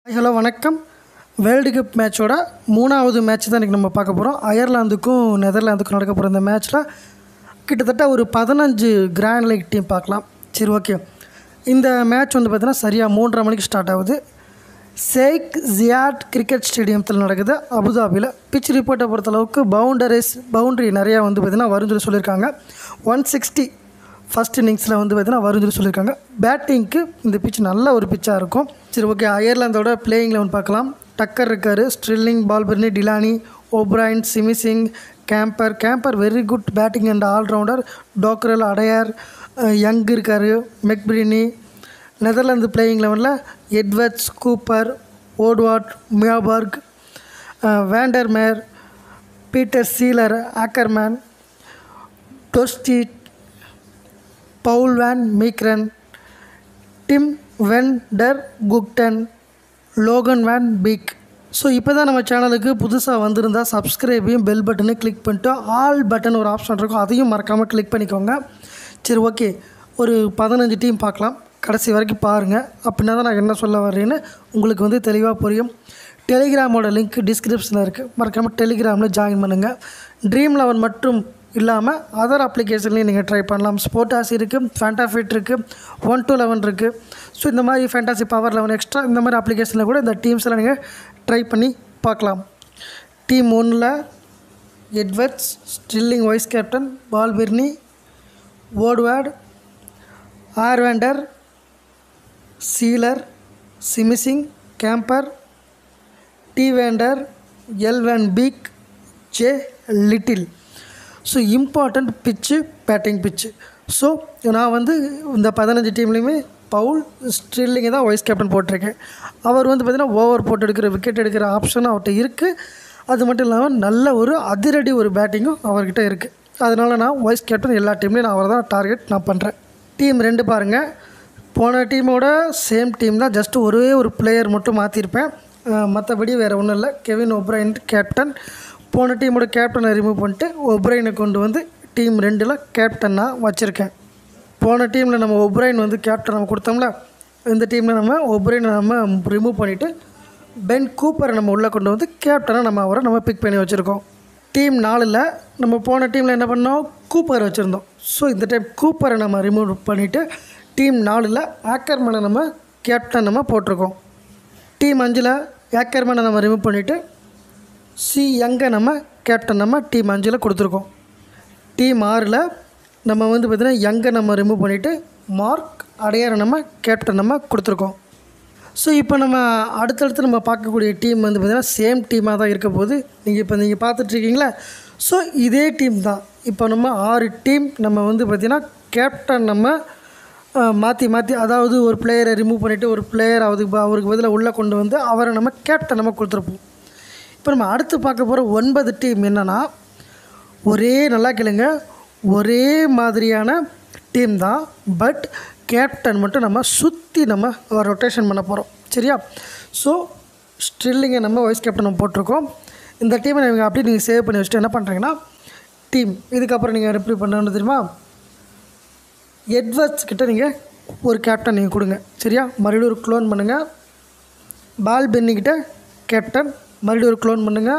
hello வணக்கம் world cup மேட்சோட மூணாவது மேட்ச் தான் இன்றைக்கி நம்ம பார்க்க போகிறோம் அயர்லாந்துக்கும் நெதர்லாந்துக்கும் நடக்க போகிற இந்த மேட்ச்சில் கிட்டத்தட்ட ஒரு பதினஞ்சு கிராண்ட் லீக் டீம் பார்க்கலாம் சரி ஓகே இந்த மேட்ச் வந்து பார்த்தீங்கன்னா சரியாக மூன்றரை மணிக்கு ஸ்டார்ட் ஆகுது ஷேக் ஜியாட் கிரிக்கெட் ஸ்டேடியத்தில் நடக்குது அபுதாபியில் பிச் ரிப்போர்ட்டை பொறுத்தளவுக்கு பவுண்டரிஸ் பவுண்டரி நிறையா வந்து பார்த்திங்கன்னா வரும்னு சொல்லி சொல்லியிருக்காங்க ஒன் சிக்ஸ்டி ஃபஸ்ட் இன்னிங்ஸில் வந்து பார்த்தீங்கன்னா வரும்னு சொல்லி சொல்லியிருக்காங்க பேட்டிங்க்கு இந்த பிச் நல்ல ஒரு பிச்சாக இருக்கும் சரி ஓகே அயர்லாந்தோட பிளேயிங் லெவன் பார்க்கலாம் டக்கர் இருக்கார் Stirling Balbirnie Delany O'Brien Simi Singh Campher Campher very good batting and allrounder Dockrell Adair uh Young இருக்கார் மெக்பிரினி நெதர்லாந்து பிளேயிங் லெவனில் எட்வர்ட்ஸ் கூப்பர் ஓட்வார்ட் Myburgh van der Merwe Pieter Seelaar Ackermann டொஸ்டீட் Paul van Meekeren Tim van der Gugten Logan van Beek so இப்போ தான் நம்ம சேனலுக்கு புதுசாக வந்திருந்தால் சப்ஸ்கிரைபையும் பெல் பட்டனை கிளிக் பண்ணிட்டு ஆல் பட்டன் ஒரு ஆப்ஷன் இருக்கும் அதையும் மறக்காமல் கிளிக் பண்ணிக்கோங்க சரி ஓகே ஒரு பதினஞ்சு டீம் பார்க்கலாம் கடைசி வரைக்கும் பாருங்கள் அப்படின்னா தான் நான் என்ன சொல்ல வர்றேன்னு உங்களுக்கு வந்து தெளிவாக புரியும் டெலிகிராமோட லிங்க் டிஸ்கிரிப்ஷனில் இருக்குது மறக்காமல் டெலிகிராமில் ஜாயின் பண்ணுங்கள் ட்ரீம் லெவன் மட்டும் இல்லாமல் அதர் அப்ளிகேஷன்லையும் நீங்கள் ட்ரை பண்ணலாம் ஸ்போர்டாஸ் இருக்குது ஃபேண்டாஃபிட் இருக்குது ஒன் டூ லெவன் இருக்குது ஸோ இந்த மாதிரி ஃபேண்டாசி பவர் லெவன் எக்ஸ்ட்ரா இந்த மாதிரி அப்ளிகேஷனில் கூட இந்த டீம்ஸ் எல்லாம் நீங்கள் ட்ரை பண்ணி பார்க்கலாம் டீம் ஒன்னில் Edwards Stirling vice captain Balbirnie ஓட்வேர்ட் R van der Seelaar Simi Singh Campher T van der L van Beek J Little so important pitch batting pitch so நான் வந்து இந்த பதினஞ்சு டீம்லேயுமே பவுல் ஸ்ட்ரில்லிங்கை தான் வைஸ் கேப்டன் போட்டிருக்கேன் அவர் வந்து பார்த்திங்கன்னா ஓவர் போட்டு எடுக்கிற விக்கெட் எடுக்கிற ஆப்ஷனும் அவர்கிட்ட இருக்குது அது மட்டும் இல்லாமல் நல்ல ஒரு அதிரடி ஒரு பேட்டிங்கும் அவர்கிட்ட இருக்குது அதனால் நான் வைஸ் கேப்டன் எல்லா டீம்லேயும் நான் அவரை தான் டார்கெட் நான் பண்ணுறேன் டீம் ரெண்டு பாருங்கள் போன டீமோட சேம் டீம் தான் ஜஸ்ட் ஒரே ஒரு பிளேயர் மட்டும் மாற்றிருப்பேன் மற்றபடி வேறு ஒன்றும் இல்லை கெவின் ஒப்ரைன் கேப்டன் போன டீமோட கேப்டனை ரிமூவ் பண்ணிட்டு ஒப்ரைனை கொண்டு வந்து டீம் ரெண்டில் கேப்டனாக வச்சுருக்கேன் போன டீமில் நம்ம ஒப்ரைன் வந்து கேப்டன் நம்ம கொடுத்தோம்ல இந்த டீமில் நம்ம ஒப்ரைனை நம்ம ரிமூவ் பண்ணிவிட்டு பென் கூப்பரை நம்ம உள்ளே கொண்டு வந்து கேப்டனாக நம்ம அவரை நம்ம பிக் பண்ணி வச்சுருக்கோம் டீம் நாலில் நம்ம போன டீமில் என்ன பண்ணோம் கூப்பர் வச்சுருந்தோம் ஸோ இந்த டைம் கூப்பரை நம்ம ரிமூவ் பண்ணிவிட்டு டீம் நாலில் ஆக்கர்மனை நம்ம கேப்டன் நம்ம போட்டிருக்கோம் டீம் அஞ்சில் ஏக்கர்மனை நம்ம ரிமூவ் பண்ணிவிட்டு சி யங்கை நம்ம கேப்டன் நம்ம டீம் அஞ்சில் கொடுத்துருக்கோம் டீம் ஆறில் நம்ம வந்து பார்த்திங்கன்னா யங்கை நம்ம ரிமூவ் பண்ணிவிட்டு மார்க் அடையாரை நம்ம கேப்டன் நம்ம கொடுத்துருக்கோம் ஸோ இப்போ நம்ம அடுத்தடுத்து நம்ம பார்க்கக்கூடிய டீம் வந்து பார்த்திங்கன்னா சேம் டீமாக தான் இருக்க போது நீங்கள் இப்போ நீங்கள் பார்த்துட்ருக்கீங்களா ஸோ இதே டீம் தான் இப்போ நம்ம ஆறு டீம் நம்ம வந்து பார்த்திங்கன்னா கேப்டன் நம்ம மாற்றி மாற்றி அதாவது ஒரு பிளேயரை ரிமூவ் பண்ணிவிட்டு ஒரு பிளேயர் அவருக்கு அவருக்கு பதிலாக உள்ளே கொண்டு வந்து அவரை நம்ம கேப்டன் நம்ம கொடுத்துருப்போம் இப்போ நம்ம அடுத்து பார்க்க போகிற ஒன்பது டீம் என்னென்னா ஒரே நல்லா கேளுங்க ஒரே மாதிரியான டீம் தான் பட் கேப்டன் மட்டும் நம்ம சுற்றி நம்ம ரொட்டேஷன் பண்ண போகிறோம் சரியா ஸோ ஸ்ட்ரில்லிங்கை நம்ம வைஸ் கேப்டன் நம்ம போட்டிருக்கோம் இந்த டீமை நீங்கள் அப்படியே நீங்கள் சேவ் பண்ணி வச்சுட்டு என்ன பண்ணுறீங்கன்னா டீம் இதுக்கப்புறம் நீங்கள் ரிப்ளை பண்ணணும் தெரியுமா எட்வர்ட்ஸ் கிட்ட நீங்கள் ஒரு கேப்டன் நீங்கள் கொடுங்க சரியா மறுபடியும் ஒரு க்ளோன் பண்ணுங்கள் பால் பென்னிக்கிட்ட கேப்டன் மறுபடியும் ஒரு க்ளோன் பண்ணுங்கள்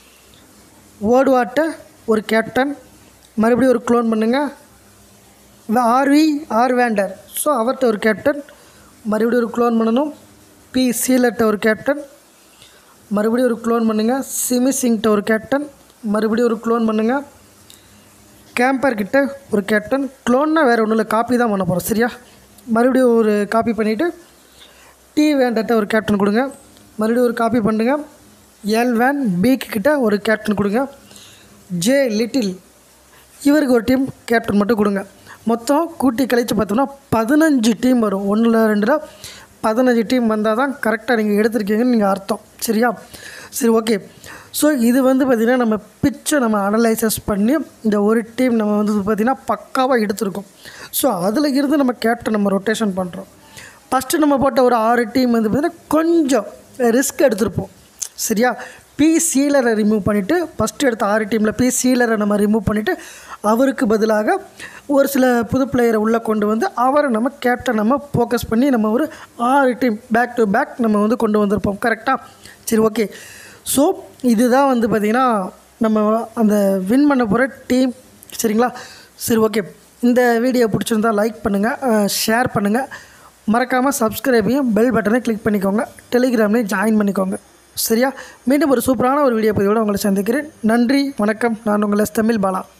ஓடுவாட்ட ஒரு கேப்டன் மறுபடியும் ஒரு க்ளோன் பண்ணுங்கள் ஆர்வி ஆர் வேண்டர் ஸோ அவர்கிட்ட ஒரு கேப்டன் மறுபடியும் ஒரு க்ளோன் பண்ணணும் பி சீலர்கிட்ட ஒரு கேப்டன் மறுபடியும் ஒரு க்ளோன் பண்ணுங்கள் சிமி சிங்கிட்ட ஒரு கேப்டன் மறுபடியும் ஒரு க்ளோன் பண்ணுங்கள் கேம்பர் கிட்ட ஒரு கேப்டன் க்ளோன்னா வேறு ஒன்றும் இல்லை காப்பி தான் பண்ண போகிறோம் சரியா மறுபடியும் ஒரு காப்பி பண்ணிவிட்டு டி வேண்டர்கிட்ட ஒரு கேப்டன் கொடுங்க மறுபடியும் ஒரு காப்பி பண்ணுங்க எல் வேன் பீக் கிட்ட ஒரு கேப்டன் கொடுங்க ஜே லிட்டில் இவருக்கு ஒரு டீம் கேப்டன் மட்டும் கொடுங்க மொத்தம் கூட்டி கழித்து பார்த்தோம்னா பதினஞ்சு டீம் வரும் ஒன்றில் ரெண்டில் பதினஞ்சு டீம் வந்தால் தான் கரெக்டாக நீங்கள் எடுத்திருக்கீங்கன்னு நீங்கள் அர்த்தம் சரியா சரி ஓகே ஸோ இது வந்து பார்த்திங்கன்னா நம்ம பிச்சை நம்ம அனலைசஸ் பண்ணி இந்த ஒரு டீம் நம்ம வந்து பார்த்திங்கன்னா பக்காவாக எடுத்திருக்கோம் ஸோ அதில் இருந்து நம்ம கேப்டன் நம்ம ரொட்டேஷன் பண்ணுறோம் ஃபஸ்ட்டு நம்ம போட்ட ஒரு ஆறு டீம் வந்து பார்த்திங்கன்னா கொஞ்சம் ரிஸ்க் எடுத்திருப்போம் சரியா பி சீலரை ரிமூவ் பண்ணிவிட்டு ஃபஸ்ட்டு எடுத்த ஆறு டீமில் பி சீலரை நம்ம ரிமூவ் பண்ணிவிட்டு அவருக்கு பதிலாக ஒரு சில புது பிளேயரை உள்ளே கொண்டு வந்து அவரை நம்ம கேப்டன் நம்ம ஃபோக்கஸ் பண்ணி நம்ம ஒரு ஆறு டீம் பேக் டு பேக் நம்ம வந்து கொண்டு வந்திருப்போம் கரெக்டாக சரி ஓகே ஸோ இதுதான் வந்து பார்த்திங்கன்னா நம்ம அந்த வின் பண்ண போகிற டீம் சரிங்களா சரி ஓகே இந்த வீடியோ பிடிச்சிருந்தா லைக் பண்ணுங்கள் ஷேர் பண்ணுங்கள் மறக்காமல் சப்ஸ்கிரைபையும் பெல் பட்டனை கிளிக் பண்ணிக்கோங்க டெலிகிராம்லேயும் ஜாயின் பண்ணிக்கோங்க சரியா மீண்டும் ஒரு சூப்பரான ஒரு வீடியோ பதிவோடு உங்களை சந்திக்கிறேன் நன்றி வணக்கம் நான் உங்கள் எஸ் தமிழ் பாலா